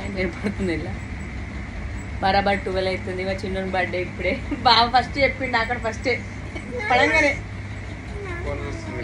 వినపడుతుంది ఇలా బరాబర్ ట్వెల్వ్ అవుతుంది మా చిన్న బర్త్డే ఇప్పుడే బాగా ఫస్ట్ చెప్పిండు అక్కడ ఫస్ట్ పడంగానే ఫోన్ చూస్తుంది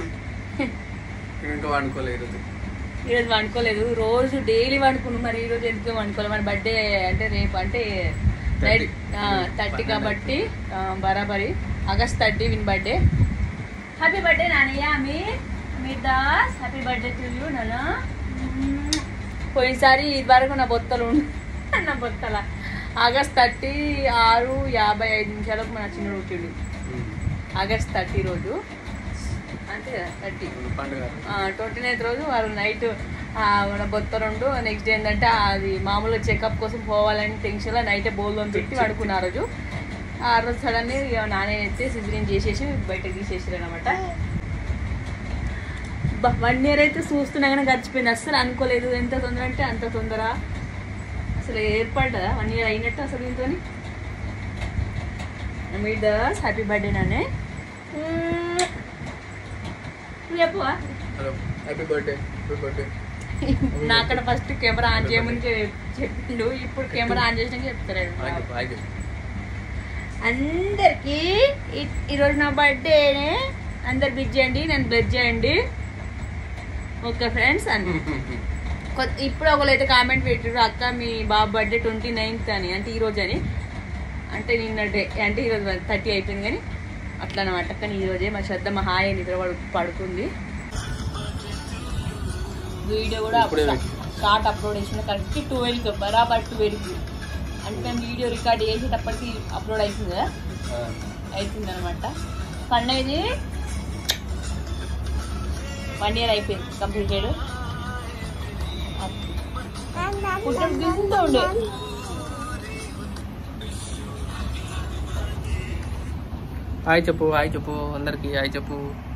ఇంకా వండుకోలేదు ఈరోజు వండుకోలేదు రోజు డైలీ వండుకున్నాం మరి ఈరోజు ఎందుకు వండుకోలేదు మన బర్త్డే అంటే రేపు అంటే నైట్ థర్టీ కాబట్టి ఆ, బరాబరి August thirty one birthday happy birthday నానయ్య మీ మీ దాస్ హ్యాపీ బర్త్డే టు యూ నాన్న పోయినసారి ఇది వరకు నా బొత్తలు ఉండు నా బొత్తల ఆగస్ట్ థర్టీ ఆరు యాభై ఐదు నిమిషాలకు మన చిన్న పుట్టిండు ఆగస్ట్ థర్టీ రోజు అంతే కదా థర్టీ పండుగ ట్వంటీ నైన్త్ రోజు వారు నైట్ మన బొత్త రెండు నెక్స్ట్ డే ఏంటంటే అది మామూలుగా చెకప్ కోసం పోవాలని టెన్షన్లో నైటే బోల్లోని పెట్టి పడుకున్న ఆ రోజు ఆ రోజు సడన్లీ నానే ఎత్తే సిజరీన్ చేసేసి బయటకు తీసేసారు అనమాట వన్ ఇయర్ అయితే చూస్తున్నా కానీ గడిచిపోయింది అస్సలు అనుకోలేదు ఎంత తొందర అంటే అంత తొందర అసలు ఏర్పడ్డదా వన్ ఇయర్ అయినట్టు అసలు దీంతో మీట్ దస్ హ్యాపీ బర్త్డే నానే నువ్వు చెప్పువా hello happy birthday happy birthday నా అక్కడ ఫస్ట్ కెమెరా ఆన్ చేయమని చె- చెప్పిండు ఇప్పుడు కెమెరా ఆన్ చేసినాక చెప్తాడు హాయ్ హాయ్ అందరికి ఈ- ఈరోజు నా బర్త్డేనే అందరు బిజ్ చేయండి నన్ను బ్లెస్ చేయండి ఓకే ఫ్రెండ్స్ అని కొ- ఇప్పుడు ఒకళ్ళు అయితే కామెంట్ పెట్టారు అక్క మీ బాబు బర్త్డే ట్వంటీ నైన్త్ అని అంటే ఈ రోజు అని అంటే నిన్న డే అంటే ఈరోజు థర్టీ అయిపోయింది కానీ అట్లా అనమాట కానీ ఈ రోజే మా శ్రద్ధ మా హాయ్ నిద్ర పడు పడుకుంది వీడియో కూడా ఇప్పుడే షార్ట్ అప్లోడ్ చేసిన కరెక్ట్ ట్వెల్వ్కి బరాబర్ ట్వెల్వ్కి అంటే మేము వీడియో రికార్డ్ చేసేటప్పటికి అప్లోడ్ అవుతుంది కదా అవుతుంది అనమాట పండుగ ఇది వన్ ఇయర్ అయిపోయింది కంప్లీటెడ్ పుట్టడు దిగుతూ ఉండే హాయ్ చెప్పు హాయ్ చెప్పు అందరికి హాయ్ చెప్పు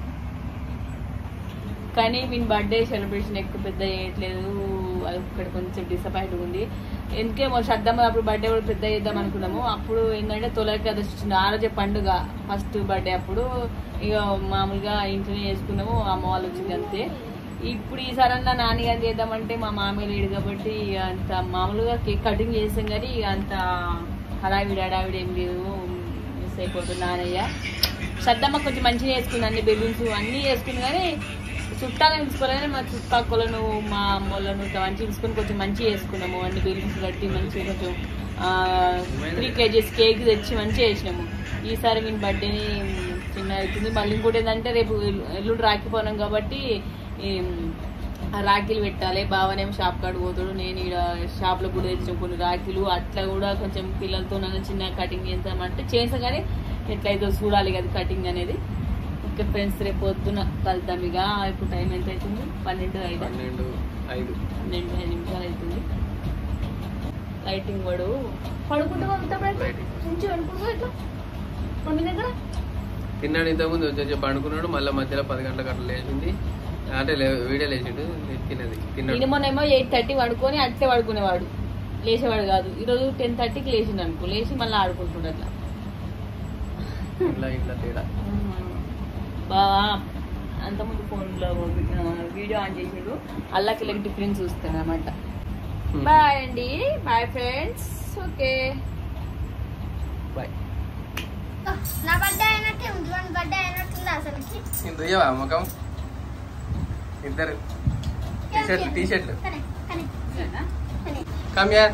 కానీ వీని బర్త్డే సెలబ్రేషన్ ఎక్కువ పెద్ద చేయట్లేదు అది ఇక్కడ కొంచెం డిసప్పాయింట్ ఉంది ఎందుకే మా శ్రద్ధమ్మ అప్పుడు బర్త్డే కూడా పెద్ద చేద్దాం అనుకున్నాము అప్పుడు ఏంటంటే తొలగి అది వచ్చింది ఆ రోజే పండుగ ఫస్ట్ బర్త్డే అప్పుడు ఇక మామూలుగా ఇంట్లోనే చేసుకున్నాము అమ్మ వాళ్ళు వచ్చింది అంతే ఇప్పుడు ఈసారి అన్న నాన్నగారు చేద్దామంటే మా మామయ్య లేడు కాబట్టి ఇక అంత మామూలుగా కేక్ కటింగ్ చేసాం కానీ ఇక అంత హడావిడి హడావిడి ఏం లేదు మిస్ అయిపోతుంది నానయ్య శ్రద్ధమ్మ కొంచెం మంచిగా వేసుకుంది అన్ని బెలూన్స్ అన్నీ వేసుకుంది కానీ చుట్టాలను తీసుకోలేదు మా చుట్టాకోలను మా అమ్మోళ్ళను ఇట్లా మంచిగా తీసుకొని కొంచెం మంచిగా వేసుకున్నాము అన్ని బెలూన్స్ కట్టి మంచిగా కొంచెం త్రీ కేజీస్ కేక్ తెచ్చి మంచిగా వేసినాము ఈసారి మీ బర్త్డేని చిన్న అవుతుంది మళ్ళీ ఇంకోటి ఏంటంటే రేపు ఎల్లు- ఎల్లుండి రాకపోయినాం కాబట్టి ఈ, ఆ రాఖీలు పెట్టాలి బావనేమో షాప్ కాడికి పోతాడు నేను ఇక్కడ షాప్లో కూడా తెచ్చిన కొన్ని రాఖీలు అట్లా కూడా కొంచెం పిల్లలతో నన్ను చిన్న కటింగ్ చేద్దామంటే చేసాం కానీ ఎట్లయితే చూడాలి కదా కటింగ్ అనేది ఇంకా ఫ్రెండ్స్ రేపు పొద్దున కలుద్దాం ఇక ఇప్పుడు టైం ఎంత అవుతుంది పన్నెండు ఐదు పన్నెండు ఐదు పన్నెండు ఐదు నిమిషాలు అవుతుంది లైటింగ్ వాడు పడుకుంటూ పంపుతాడు నుంచి పడుకుంటూ ఇట్లా మమ్మీ దగ్గర తిన్నాడు ఇంతకుముందు వచ్చి పండుకున్నాడు మళ్ళీ మధ్యలో పది గంటలకు అట్లా లేచింది అంటే లే- వీడియో లేచిండు తిన్నది తిన్నాడు మినిమం ఎయిట్ థర్టీ పడుకొని అట్లే పడుకునేవాడు లేచేవాడు కాదు ఈరోజు టెన్ థర్టీకి లేచిండు అనుకో లేచి మళ్ళీ ఆడుకుంటుండు అట్లా ఇట్లా ఇట్లా తేడా బావా అంతకుముందు ఫోన్లో వీడియో ఆన్ చేసిండు అల్లకి లెక్ డిఫరెన్స్ చూస్తాను అనమాట బాయ్ అండి బాయ్ ఫ్రెండ్స్ ఓకే బాయ్ నా బర్త్డే అయినట్టే ఉంది వాడి బర్త్డే అయినట్టుంది అసలుకి ఇంత ఇయ్యవా ముఖం ఇద్దరు టీషర్ట్లు టీషర్ట్లు కనే కనే కనే కమ్యా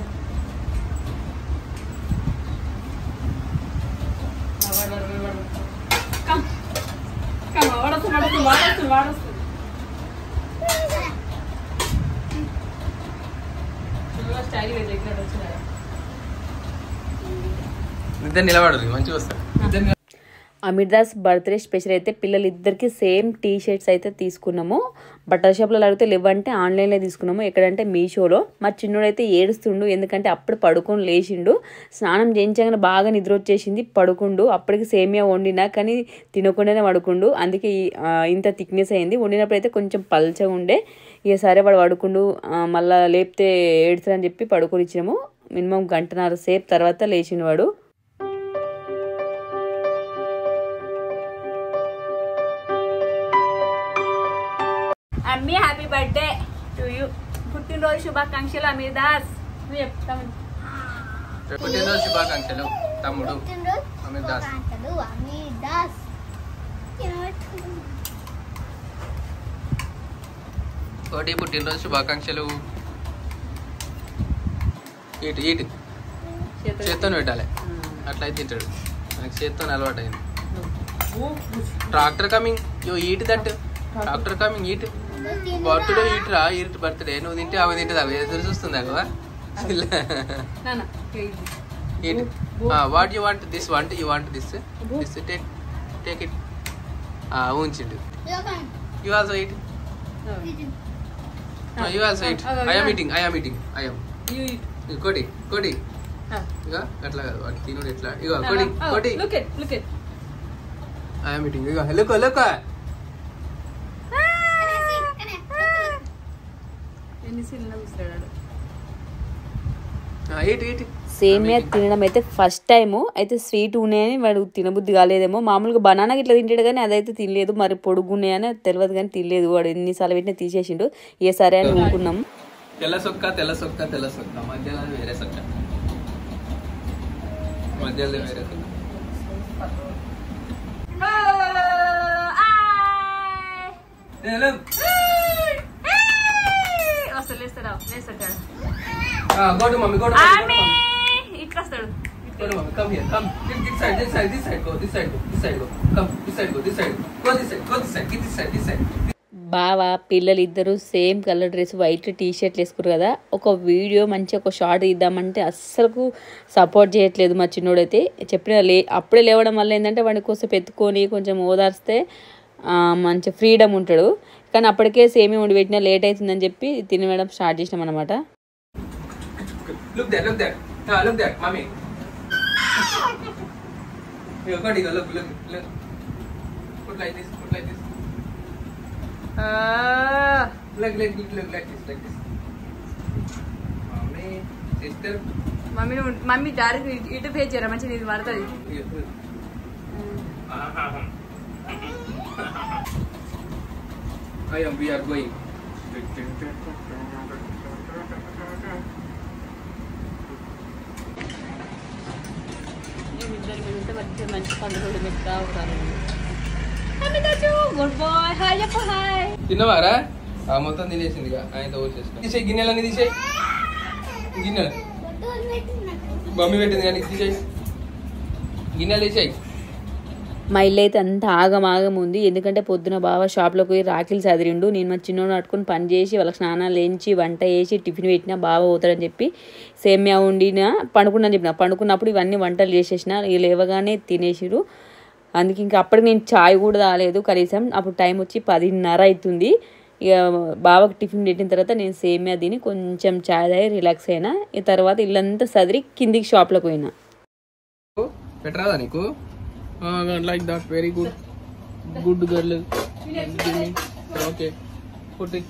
ఇద్దరు నిలబడరు మంచిగా వస్తారు ఇద్దరు అమీర్ దాస్ బర్త్డే స్పెషల్ అయితే పిల్లలిద్దరికి సేమ్ టీ షర్ట్స్ అయితే తీసుకున్నాము బట్టల షాప్లో అడిగితే లేవంటే ఆన్లైన్లో తీసుకున్నాము ఎక్కడంటే మీషోలో మా చిన్నోడు అయితే ఏడుస్తుండు ఎందుకంటే అప్పుడు పడుకొని లేచిండు స్నానం చేయించగానే బాగా నిద్ర వచ్చేసింది పడుకుండు అప్పటికి సేమియా వండినా కానీ తినకుండానే పడుకుండు అందుకే ఈ- ఆ, ఇంత థిక్నెస్ అయింది వండినప్పుడు అయితే కొంచెం పల్చగా ఉండే ఇక సరే వాడు పడుకుండు ఆ, మళ్ళా లేపితే ఏడుస్తారని చెప్పి పడుకొని ఇచ్చినాము మినిమం గంటన్నర సేపు తర్వాత లేచిండు వాడు అమ్మీ హ్యాపీ బర్త్డే టు యూ పుట్టినరోజు శుభాకాంక్షలు అమీర్ దాస్ నువ్వు చెప్తావు పుట్టినరోజు శుభాకాంక్షలు తమ్ముడు పుట్టినరోజు అమీర్ దాస్. శుభాకాంక్షలు అమీర్ దాస్ కోటి పుట్టినరోజు శుభాకాంక్షలు ఇటు ఇటు చేత్తో పెట్టాలి అట్లయితే తింటాడు నాకు చేత్తో అలవాటు అయింది tractor coming yo eat that tractor coming eat birthday eat రా ఈట్ బర్త్డే నువ్వు తింటే ఆమె తింటుంది అవి ఎదురు చూస్తుంది అగవా నాన్న eat what you want this want you want this this take take it ఉంచిండు you also eat you also eat I'm eating I'm eating I'm కోటి కోటి ఇక అట్లా కాదు వాటి తినుడు ఎట్లా ఇగో కోటి కోటి look at look at I'm eating ఇగో లుక్ లుక్ ఎన్ని సీన్లు కూర్చున్నాడు ఈట్ ఈట్ సేమియా తినడం అయితే ఫస్ట్ టైము అయితే స్వీట్ ఉన్నాయని వాడు తినబుద్ధి కాలేదేమో మామూలుగా బనానా ఇట్లా తింటాడు కానీ అదైతే తినలేదు మరి పొడుగు ఉన్నాయని తెలియదు కానీ తినలేదు వాడు ఎన్నిసార్లు పెట్టినా తీసేసిండు ఏ సరే అని ఊరుకున్నాం తెల్ల సొక్క తెల్ల సొక్క తెల్ల సొక్క మధ్యలో వేరే సొక్క మధ్యలో వేరే సొక్క వస్తా లేస్తారా లేస్తాడు గోటు మమ్మీ గోటు ఇట్లా వస్తాడు గోటు mummy come here come this side this side this side go this side go this side go come this side go this side go this side go this side this side this side బావ పిల్లలు ఇద్దరు same colour dress white T షర్ట్లు వేసుకురు కదా ఒక video మంచి ఒక short తీద్దామంటే అస్సలు సపోర్ట్ చేయట్లేదు మా చిన్నోడైతే చెప్పిన లే అప్పుడే లేవడం వల్ల ఏంటంటే వాడి కోసం ఎత్తుకొని కొంచెం ఓదార్స్తే ఆ, మంచి ఫ్రీడమ్ ఉంటాడు కానీ అప్పటికే సేమ్ వండి పెట్టినా లేట్ అవుతుందని చెప్పి తినడం స్టార్ట్ చేసినాం అనమాట look that look that look that mummy ఇగో గోటు ఇగో look look look put like this put like this look look look look like this like this mummy sister mummy నువ్వు మమ్మీ డైరెక్ట్ ఇటు ఫేస్ చేయరా మంచిగా ఇది పడుతుంది I am. We are going. మంచి పండుగలు మెత్తా ఉంటారు గుడ్ బాయ్ హాయ్ చెప్పు హాయ్ తిన్నవారా ఆ మొత్తం తినేసింది ఇక ఆయనతో వచ్చేసుకో తీసేయి గిన్నెలన్నీ తీసేయి గిన్నెలు మమ్మీ పెట్టింది కానీ తీసేయి గిన్నెలు తీసేయి మా ఇల్లు అయితే అంత ఆగం ఆగం ఉంది ఎందుకంటే పొద్దున బావ షాప్లోకి పోయి రాఖీలు చదిరిండు నేను మా చిన్నోడు పట్టుకొని పని చేసి వాళ్ళకి స్నానాలు వేయించి వంట చేసి టిఫిన్ పెట్టినా బావ పోతాడని చెప్పి సేమ్యా వండినా పండుకున్నా చెప్పిన పండుకున్నప్పుడు ఇవన్నీ వంటలు చేసేసిన ఇక లేవగానే తినేసిరు అందుకే ఇంకా అప్పటికి నేను చాయ్ కూడా తాగలేదు కనీసం అప్పుడు టైం వచ్చి పదిన్నర అవుతుంది ఇక బావకి టిఫిన్ పెట్టిన తర్వాత నేను సేమ్యా తిని కొంచెం చాయ్ తాగి రిలాక్స్ అయినా ఈ తర్వాత ఇల్లంతా సదిరి కిందికి షాప్లోకి పోయినా పెట్టరాదా నీకు like that very good good girl okay పుట్టి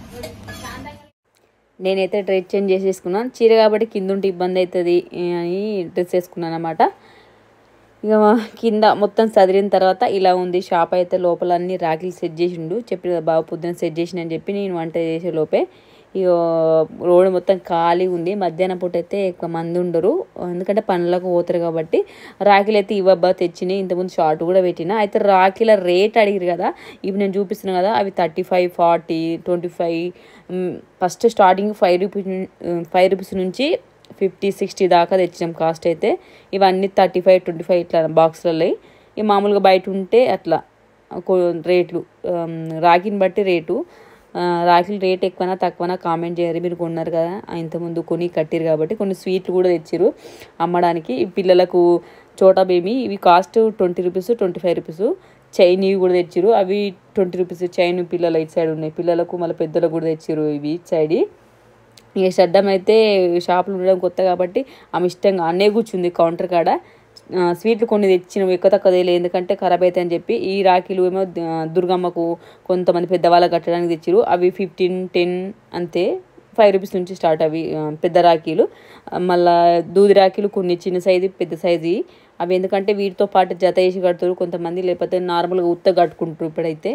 నేనైతే డ్రెస్ చేంజ్ చేసేసుకున్నాను చీర కాబట్టి కింద ఉంటే ఇబ్బంది అవుతుంది అని డ్రెస్ వేసుకున్నాను అనమాట ఇక కింద మొత్తం చదిరిన తర్వాత ఇలా ఉంది షాప్ అయితే లోపల అన్ని రాఖీలు సెట్ చేసిండు చెప్పి కదా బాబు పొద్దున సెట్ చేసిన అని చెప్పి నేను వంట చేసే లోపే ఇక రోడ్ మొత్తం ఖాళీ ఉంది మధ్యాహ్నం పూట అయితే ఎక్కువ మంది ఉండరు ఎందుకంటే పనులకు పోతారు కాబట్టి రాఖీలు అయితే ఇవ్వబ్బా తెచ్చినాయి ఇంతకుముందు షార్ట్ కూడా పెట్టిన అయితే రాఖీల రేట్ అడిగిరు కదా ఇప్పుడు నేను చూపిస్తున్నాను కదా అవి thirty five forty twenty five first starting five rupees five rupees నుంచి ఫిఫ్టీ సిక్స్టీ దాకా తెచ్చినాం కాస్ట్ అయితే ఇవన్నీ థర్టీ ఫైవ్ ట్వంటీ ఫైవ్ ఇట్లా బాక్స్లలో ఇవి మామూలుగా బయట ఉంటే అట్లా కొ- రేట్లు ఆమ్, రాఖీని బట్టి రేటు ఆ, రాఖీల రేట్ ఎక్కువనా తక్కువనా కామెంట్ చేయరు మీరు కొన్నారు కదా ఆ, ఇంతకుముందు కొని కట్టిరు కాబట్టి కొన్ని స్వీట్లు కూడా తెచ్చిరు అమ్మడానికి ఈ పిల్లలకు చోటా బేబీ ఇవి cost twenty rupees twenty five rupees chain ఇవి కూడా తెచ్చిరు అవి ట్వంటీ రూపీస్ చైన్ పిల్లల ఇటు సైడ్ ఉన్నాయి పిల్లలకు మళ్ళీ పెద్దలకు కూడా తెచ్చిరు ఇవి ఇటు సైడ్ ఇక శ్రద్ధం అయితే షాపులు ఉండడం కొత్త కాబట్టి ఆమె ఇష్టంగా అన్నే కూర్చుంది కౌంటర్ కాడ ఆ, స్వీట్లు కొన్ని తెచ్చినాం ఎక్కువ తక్కువ తేలే ఎందుకంటే ఖరాబ్ అవుతాయి అని చెప్పి ఈ రాఖీలు ఏమో ఆ, దుర్గమ్మకు కొంతమంది పెద్దవాళ్ళకి కట్టడానికి తెచ్చిరు అవి ఫిఫ్టీన్ టెన్ అంతే ఫైవ్ రూపీస్ నుంచి స్టార్ట్ అవి ఆ, పెద్ద రాఖీలు ఆ, మళ్ళా దూది రాఖీలు కొన్ని చిన్న సైజు పెద్ద సైజు అవి ఎందుకంటే వీటితో పాటు జత వేసి కడుతారు కొంతమంది లేకపోతే నార్మల్గా ఉత్త కట్టుకుంటారు ఇప్పుడైతే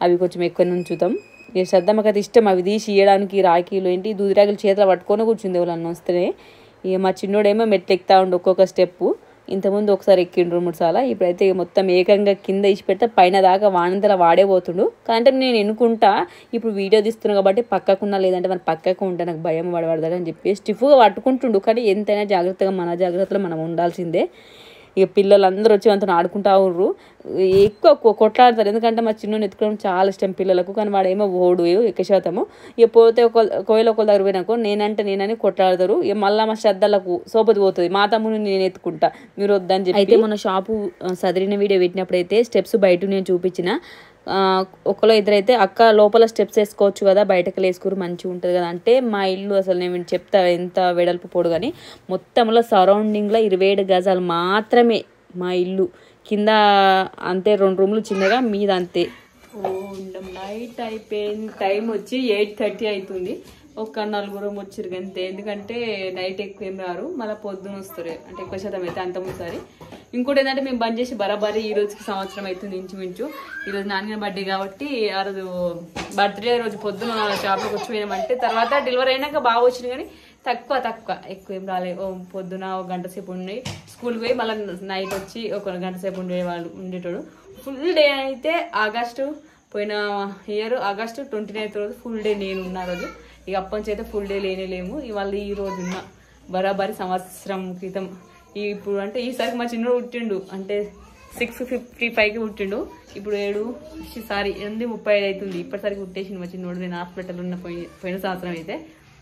అవి కొంచెం ఎక్కువ ఉంచుతాం ఇక శ్రద్ధమ్మకి అయితే ఇష్టం అవి తీసి ఇయ్యడానికి రాఖీలు ఏంటి దూది రాఖీలు చేతిలో పట్టుకొని కూర్చుంది ఎవరన్నా వస్తేనే ఇక మా చిన్నోడేమో మెట్లు ఎక్కుతా ఉండు ఒక్కొక్క స్టెప్పు ఇంతకుముందు ఒకసారి ఎక్కిండ్రు మూడు సార్లు ఇప్పుడైతే ఇక మొత్తం ఏకంగా కింద ఇచ్చి పెడితే పైన దాకా వానంతలా వాడే పోతుండు కానీ నేను ఎన్నుకుంటా ఇప్పుడు వీడియో తీస్తున్నాను కాబట్టి పక్కకున్నా లేదంటే మన పక్కకు ఉంటే నాకు భయం పడబడదని అని చెప్పి స్టిఫ్గా పట్టుకుంటుండు కానీ ఎంతైనా జాగ్రత్తగా మన జాగ్రత్తలో మనం ఉండాల్సిందే ఇక పిల్లలందరూ వచ్చి అంతా ఆడుకుంటా ఉర్రు ఎక్కువ కొ- కొట్లాడతారు ఎందుకంటే మా చిన్న ఎత్తుకోవడం చాలా ఇష్టం పిల్లలకు కానీ వాడేమో ఓడు ఎక్కువ శాతము ఇక పోతే ఒక ఒకవేళ ఒకళ్ళ దగ్గర పోయినాకో నేనంటే నేనని కొట్లాడతారు ఇక మళ్ళీ మా శ్రద్ధలకు సోపతి పోతుంది మా తమ్ముని నేను ఎత్తుకుంటా మీరు వద్దని చెప్పి అయితే మన షాపు ఆ, సదిరిన వీడియో పెట్టినప్పుడు అయితే స్టెప్స్ బయట నేను చూపించిన ఆ, ఒకలో ఇద్దరైతే అక్క లోపల స్టెప్స్ వేసుకోవచ్చు కదా బయటకు వేసుకురు మంచిగా ఉంటుంది కదా అంటే మా ఇల్లు అసలు నేను చెప్తా ఎంత వెడల్పు పొడు కానీ మొత్తంలో సరౌండింగ్లో ఇరవై ఏడు గజాలు మాత్రమే మా ఇల్లు కింద అంతే రెండు రూములు చిన్నగా మీద అంతే ఓ నైట్ అయిపోయింది టైం వచ్చి ఎయిట్ థర్టీ అవుతుంది ఒక నలుగురు వచ్చారు అంతే ఎందుకంటే నైట్ ఎక్కువ ఏం రారు మళ్ళీ పొద్దున వస్తారు అంటే ఎక్కువ శాతం అయితే అంత ముందుసారి ఇంకోటి ఏంటంటే మేము బంద్ చేసి బరాబరి ఈ రోజుకి సంవత్సరం అవుతుంది ఇంచుమించు ఈ రోజు నాన్న బర్త్డే కాబట్టి ఆ రోజు బర్త్డే రోజు పొద్దున షాప్లోకి వచ్చి పోయినామంటే తర్వాత డెలివరీ అయినాక బాగా వచ్చింది కానీ తక్కువ తక్కువ ఎక్కువ ఏం రాలేదు ఓ పొద్దున ఒక గంట సేపు ఉండి స్కూల్కి పోయి మళ్ళీ నైట్ వచ్చి ఒక గంట సేపు ఉండే వాళ్ళు ఉండేటోడు ఫుల్ డే అయితే ఆగస్టు పోయిన ఇయర్ ఆగస్టు ట్వంటీ నైన్త్ రోజు ఫుల్ డే నేను ఉన్న రోజు ఇక అప్పటి నుంచి అయితే ఫుల్ డే లేనే లేము ఇవాళ ఈ రోజు ఉన్న బరాబరి సంవత్సరం క్రితం ఈ ఇప్పుడు అంటే ఈసారి మా చిన్నోడు పుట్టిండు అంటే సిక్స్ ఫిఫ్టీ ఫైవ్కి పుట్టిండు ఇప్పుడు ఏడు సారీ ఎనిమిది ముప్పై ఐదు అవుతుంది ఇప్పటిసరికి పుట్టేసిండు మా చిన్నోడు నేను హాస్పిటల్ ఉన్న పోయి పోయిన సంవత్సరం అయితే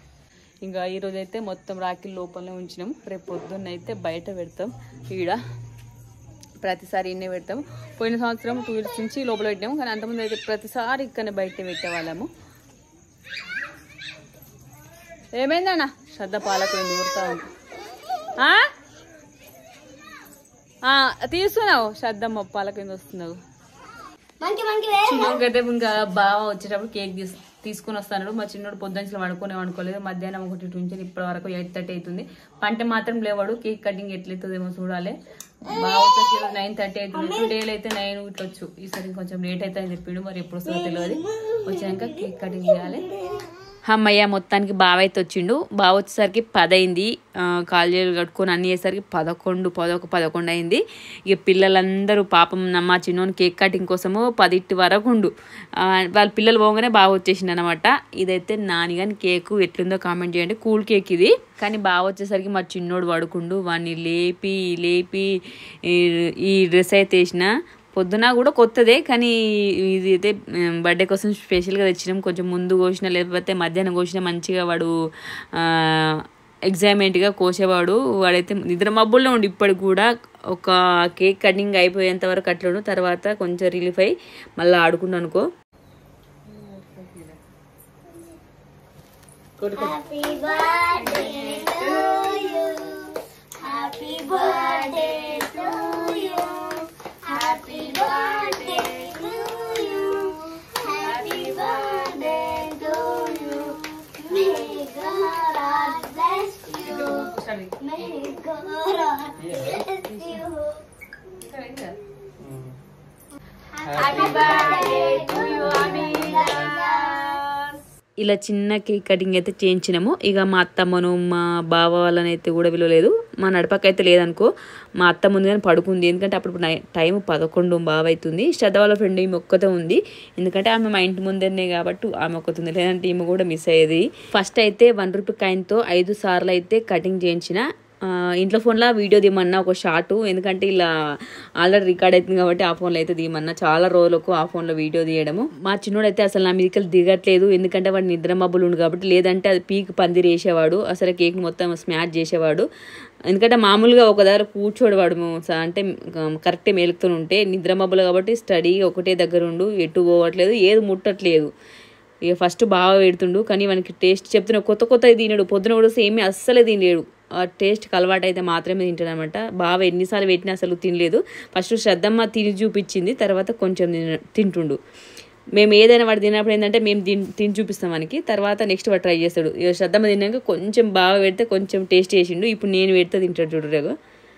ఇంకా ఈరోజు అయితే మొత్తం రాఖీల లోపలనే ఉంచినాం రేపు పొద్దున్న అయితే బయట పెడతాం ఈడ ప్రతిసారి ఇన్నే పెడతాం పోయిన సంవత్సరం టూ ఇయర్స్ నుంచి లోపల పెట్టాము కానీ అంతకుముందు అయితే ప్రతిసారి ఇక్కడనే బయట పెట్టేవాళ్ళము ఏమైందన్న శ్రద్ధ పాలకపోయింది ఊరుతా ఉంది ఆ? ఆ, తీస్తున్నావు శ్రద్ధమ్మ పాలకపోయింది వస్తున్నావు మంకి మంకి వే చిన్నోడికైతే ఇంకా బాగా వచ్చేటప్పుడు కేక్ తీసు తీసుకుని వస్తాడు మా చిన్నోడు పొద్దుంచలో వండుకొని వండుకోలేదు మధ్యాహ్నం ఒకటి నుంచి ఇప్పటి వరకు ఎయిట్ థర్టీ అవుతుంది పంట మాత్రం లేవాడు కేక్ కటింగ్ ఎట్లయితుందేమో చూడాలి బాగా వచ్చేసి నైన్ థర్టీ అవుతుంది టూ డేలు అయితే నైన్ ఇట్లా వచ్చు ఈసారి కొంచెం లేట్ అయితే అని చెప్పిండు మరి ఎప్పుడు వస్తుందో తెలియదు వచ్చాక కేక్ కటింగ్ చేయాలి అమ్మయ్య మొత్తానికి బావ అయితే వచ్చిండు బావ వచ్చేసరికి పది అయింది ఆ, కాలు చేతులు కట్టుకొని అన్ని చేసరికి పదకొండు పదొక పదకొండు అయింది ఇక పిల్లలందరూ పాపం మా చిన్నోని కేక్ కటింగ్ కోసము పదిట్టి వరకు ఉండు ఆ, వాళ్ళ పిల్లలు పోగానే బాగా వచ్చేసిండు అనమాట ఇదైతే నాని కానీ కేక్ ఎట్లుందో కామెంట్ చేయండి కూల్ కేక్ ఇది కానీ బాగా వచ్చేసరికి మా చిన్నోడు పడుకుండు వాడిని లేపి లేపి ఈ- ఈ డ్రెస్ అయితే వేసిన పొద్దున కూడా కొత్తదే కానీ ఇది అయితే బర్త్డే కోసం స్పెషల్గా తెచ్చినాం కొంచెం ముందు కోసిన లేకపోతే మధ్యాహ్నం కోసిన మంచిగా వాడు ఎగ్జామెంట్గా కోసేవాడు వాడైతే నిద్ర మబ్బుల్లో ఉండి ఇప్పటికి కూడా ఒక కేక్ కటింగ్ అయిపోయేంత వరకు అట్లా తర్వాత కొంచెం రిలీఫ్ అయ్యి మళ్ళీ ఆడుకున్నాను అనుకో happy birthday to you happy birthday to you happy birthday to you happy birthday to you may God bless you may God bless you happy birthday to you Amina ఇలా చిన్న కేక్ కటింగ్ అయితే చేయించినాము ఇక మా అత్తమ్మను మా బావ వాళ్ళని అయితే కూడా విలువలేదు మా నడపక అయితే లేదనుకో మా అత్త ముందుగానే పడుకుంది ఎందుకంటే అప్పుడు నై టైం పదకొండు బావ అవుతుంది శ్రద్ధ వాళ్ళ ఫ్రెండ్ ఈమె ఒక్కతే ఉంది ఎందుకంటే ఆమె మా ఇంటి ముందరనే కాబట్టి ఆమె ఒక్కతుంది లేదంటే ఈమె కూడా మిస్ అయ్యేది ఫస్ట్ అయితే వన్ రూపీ కాయిన్తో ఐదు సార్లు అయితే కటింగ్ చేయించిన ఆ, ఇంట్లో ఫోన్లో వీడియో తీయమన్నా ఒక షార్ట్ ఎందుకంటే ఇలా ఆల్రెడీ రికార్డ్ అవుతుంది కాబట్టి ఆ ఫోన్లో అయితే తీయమన్నా చాలా రోజులకు ఆ ఫోన్లో వీడియో తీయడము మా చిన్నోడు అయితే అసలు నా మీదకి దిగట్లేదు ఎందుకంటే వాడు నిద్ర మబ్బులు ఉండు కాబట్టి లేదంటే అది పీక్ పందిరి వేసేవాడు అసలు కేక్ మొత్తం స్మాష్ చేసేవాడు ఎందుకంటే మామూలుగా ఒక దగ్గర కూర్చోడు అంటే కరెక్ట్ మేలుకుతూ ఉంటే నిద్ర మబ్బులు కాబట్టి స్టడీ ఒకటే దగ్గర ఉండు ఎటు పోవట్లేదు ఏది ముట్టట్లేదు ఇక ఫస్ట్ బాగా పెడుతుండు కానీ మనకి టేస్ట్ చెప్తున్నా కొత్త కొత్త తినడు పొద్దున కూడా సేమ్ అస్సలే తినలేడు ఆ టేస్ట్కి అలవాటు అయితే మాత్రమే తింటాడు అనమాట బాగా ఎన్నిసార్లు పెట్టినా అసలు తినలేదు ఫస్ట్ శ్రద్ధమ్మ తిని చూపించింది తర్వాత కొంచెం తిన- తింటుండు మేము ఏదైనా వాడు తిన్నప్పుడు ఏంటంటే మేము తిని తిని చూపిస్తాం మనకి తర్వాత నెక్స్ట్ వాడు ట్రై చేస్తాడు ఇక శ్రద్ధమ్మ తిన్నాక కొంచెం బాగా పెడితే కొంచెం టేస్ట్ చేసిండు ఇప్పుడు నేను పెడితే తింటాడు చూడు రేగు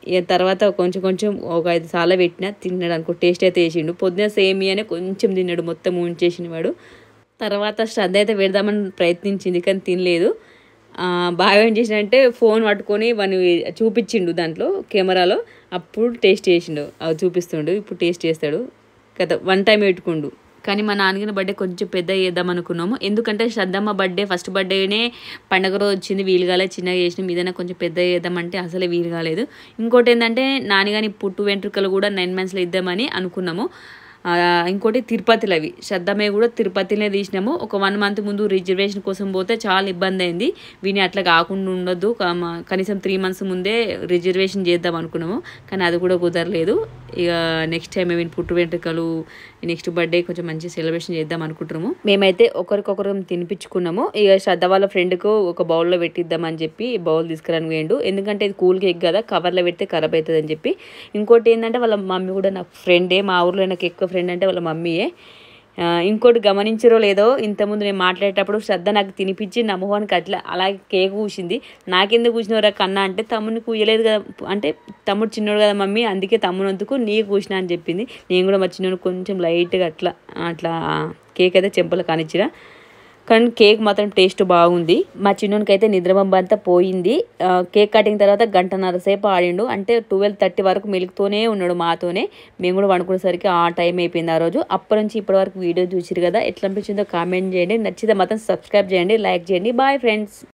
ఇక తర్వాత కొంచెం కొంచెం ఒక ఐదు సార్లు పెట్టినా తిన్నాడు అనుకో టేస్ట్ అయితే వేసిండు పొద్దున సేమియానే కొంచెం తిన్నాడు మొత్తం ఉంచేసిన వాడు తర్వాత శ్రద్ధ అయితే పెడదామని ప్రయత్నించింది కానీ తినలేదు ఆ, బాగా ఏం చేసిండంటే ఫోన్ పట్టుకొని వాడిని చూపించిండు దాంట్లో కెమెరాలో అప్పుడు టేస్ట్ చేసిండు అవి చూపిస్తుండు ఇప్పుడు టేస్ట్ చేస్తాడు కదా వన్ టైం పెట్టుకుండు కానీ మా నాన్నగారి బర్త్డే కొంచెం పెద్ద చేద్దాం అనుకున్నాము ఎందుకంటే శ్రద్ధమ్మ బర్త్డే ఫస్ట్ బర్త్డేనే పండగ రోజు వచ్చింది వీలు కాలేదు చిన్నగా చేసినాం ఏదైనా కొంచెం పెద్ద చేద్దామంటే అసలే వీలు కాలేదు ఇంకోటి ఏంటంటే నాన్నగాని పుట్టు వెంట్రుకలు కూడా నైన్ మంత్స్లో ఇద్దామని అనుకున్నాము ఆ, ఇంకోటి తిరుపతిలో అవి శ్రద్ధమే కూడా తిరుపతిలో తీసినాము ఒక వన్ మంత్ ముందు రిజర్వేషన్ కోసం పోతే చాలా ఇబ్బంది అయింది వీని అట్లా కాకుండా ఉండొద్దు క- మ- కనీసం త్రీ మంత్స్ ముందే రిజర్వేషన్ చేద్దాం అనుకున్నాము కానీ అది కూడా కుదరలేదు ఇక నెక్స్ట్ టైం వీని పుట్టు వెంట్రుకలు నెక్స్ట్ బర్త్డే కొంచెం మంచి సెలబ్రేషన్ చేద్దాం అనుకుంటున్నాము మేమైతే ఒకరికొకరు తినిపించుకున్నాము ఇక శ్రద్ధ వాళ్ళ ఫ్రెండ్కు ఒక బౌల్లో పెట్టిద్దామని చెప్పి బౌల్ తీసుకురాని వేయండు ఎందుకంటే ఇది కూల్ కేక్ కదా కవర్లో పెడితే ఖరాబ్ అవుతుంది అని చెప్పి ఇంకోటి ఏంటంటే వాళ్ళ మమ్మీ కూడా నా ఫ్రెండే మా ఊర్లో నాకు ఎక్కువ ఫ్రెండ్ అంటే వాళ్ళ మమ్మీయే ఆ, ఇంకోటి గమనించరో లేదో ఇంతకుముందు నేను మాట్లాడేటప్పుడు శ్రద్ధ నాకు తినిపించి నా మొహానికి అట్లా అలాగే కేక్ కూసింది నాకెందుకు కూసినవరా కన్నా అంటే తమ్ముడిని కూయలేదు కదా అంటే తమ్ముడు చిన్నోడు కదా మమ్మీ అందుకే తమ్ముడు అందుకు నీకు కూసిన అని చెప్పింది నేను కూడా మా చిన్నోడు కొంచెం లైట్గా అట్లా అట్లా కేక్ అయితే చెంపలు కానిచ్చిన కానీ కేక్ మాత్రం టేస్ట్ బాగుంది మా చిన్నోనికి అయితే నిద్రబంబ అంతా పోయింది ఆ, కేక్ కటింగ్ తర్వాత గంటన్నర సేపు ఆడిండు అంటే ట్వెల్వ్ థర్టీ వరకు మెలుగుతూనే ఉన్నాడు మాతోనే మేము కూడా వండుకునేసరికి ఆ టైం అయిపోయింది ఆ రోజు అప్పటి నుంచి ఇప్పటి వరకు వీడియో చూసిరు కదా ఎట్లా అనిపించిందో కామెంట్ చేయండి నచ్చితే మాత్రం సబ్స్క్రైబ్ చేయండి లైక్ చేయండి బాయ్ ఫ్రెండ్స్